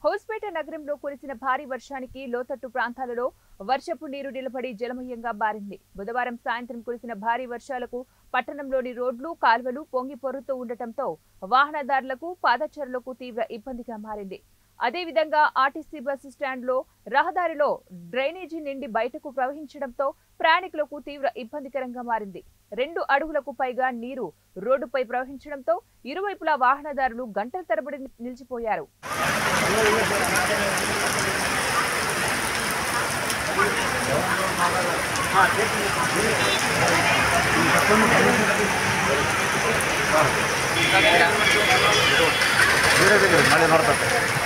హౌస్పేట నగరంలో కురిసిన భారీ వర్షానికి లోతట్టు ప్రాంతాలలో వర్షపు నీరు నిలబడి జలమయంగా మారింది బుధవారం సాయంత్రం కురిసిన భారీ వర్షాలకు పట్టణంలోని రోడ్లు కాల్వలు పొంగి పొర్రుతూ ఉండటంతో వాహనదారులకు పాదచారులకు తీవ్ర ఇబ్బందిగా మారింది అదేవిధంగా ఆర్టీసీ బస్సు స్టాండ్లో రహదారిలో డ్రైనేజీ నిండి బయటకు ప్రవహించడంతో ప్రయాణికులకు తీవ్ర ఇబ్బందికరంగా మారింది రెండు అడుగులకు పైగా నీరు రోడ్డుపై ప్రవహించడంతో ఇరువైపులా వాహనదారులు గంటల తరబడి నిలిచిపోయారు ಮಳೆ ನೋಡ್ತಾರೆ